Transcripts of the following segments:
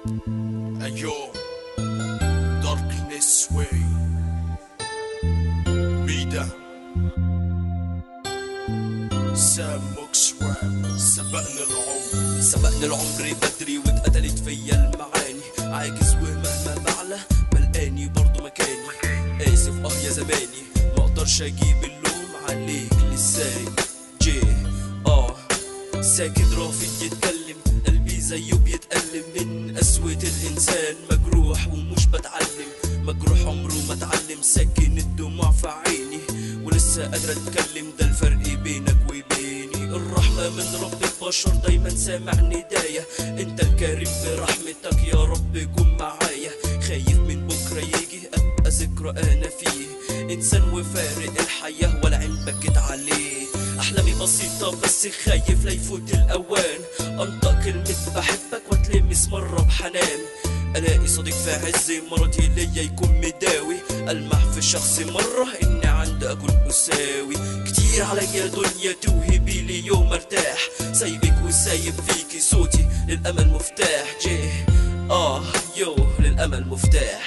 Ayo, darkness way. ميدا سام موكس راب سبقنا العمر سبقني العمر بدري واتقتلت فيا المعاني عاجز ومهما بعلى بلقاني برضو مكاني اسف اه يا زماني مقدرش اجيب اللوم عليك لساني جي اه ساكت رافض يتكلم قلبي زيه بيتألم من قسوة الإنسان مجروح ومش بتعلم مجروح عمره ما اتعلم ساكن الدموع في عيني ولسه قادر اتكلم ده الفرق بينك وبيني الرحمة من رب البشر دايما سامع نداية انت الكريم برحمتك يا رب كن معايا خايف من بكرة يجي ابقى ذكرى انا فيه انسان وفارق الحياة ولا عين بكت عليه احلامي بسيطة بس خايف لا يفوت الاوان انطق كلمة بحبك واتلمس مرة بحنان الاقي صديق في عز مرضي ليا يكون مداوي المح في شخص مرة اني عندي اكون اساوي كتير عليا دنيا توهبي لي يوم ارتاح سايبك وسايب فيكي صوتي للامل مفتاح جيه اه يو للامل مفتاح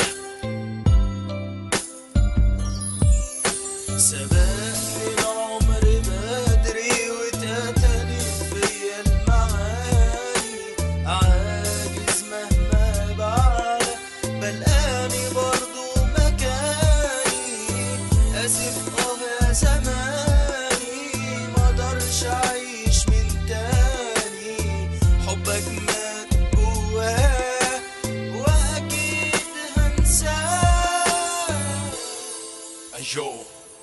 سبقني العمر بدري واتقتلت فيا المعاني عاجز مهما بعلى بلقاني برضو مكاني اسف اه يا زماني مقدرش اعيش من تاني حبك مات جواه واكيد هنساه أيو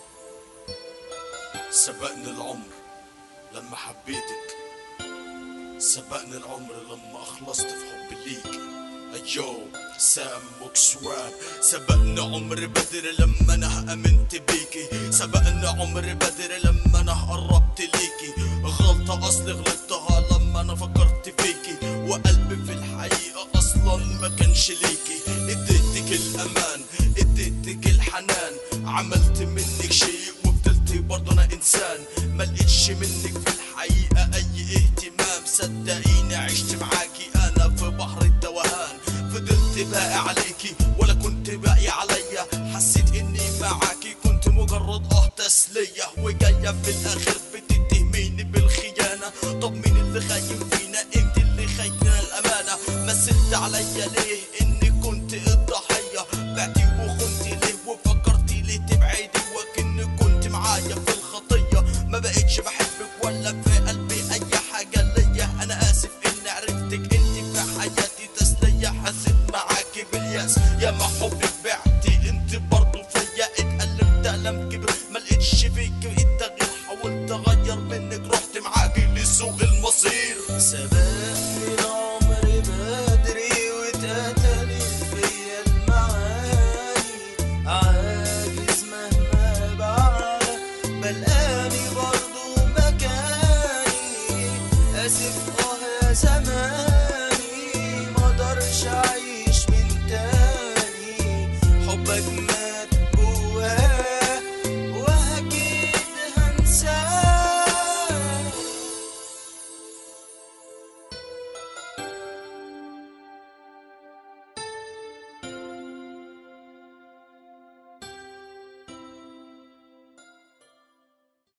سبقني العمر لما حبيتك سبقني العمر لما أخلصت في حب ليك أيو سام موكس راب سبقني عمر بدر لما أنا آمنت بيكي سبقني عمر بدر لما أنا قربت ليكي غلطة أصلي غلطتها لما أنا فكرت فيكي وقلبي في الحقيقة أصلا ما كانش ليكي اديتك الأمان اديتك الحنان عملت منك شيء وفضلت برضه انا انسان ما لقيتش منك في الحقيقه اي اهتمام صدقيني عشت معاكي انا في بحر التوهان فضلت باقي عليكي ولا كنت باقي عليا حسيت اني معاكي كنت مجرد اه تسليه وجايه في الاخر بتتهميني بالخيانه طب مين اللي خاين فينا انت اللي خاينه الامانه مثلت عليا ليه اني كنت الضحيه بعتي وخنتي ليه وفكرتي ليه تبعدي وكني كنت معايا في الخطيه ما بقتش بحبك ولا في قلبي اي حاجه ليا انا اسف اني عرفتك انت في حياتي تسليه حسيت معاكي بالياس يا ما حبك بعتي انت برضو فيا اتألمت ألم كبر ما لقيتش فيك التغيير حاولت اغير منك رحت معاكي لسوق المصير سبقني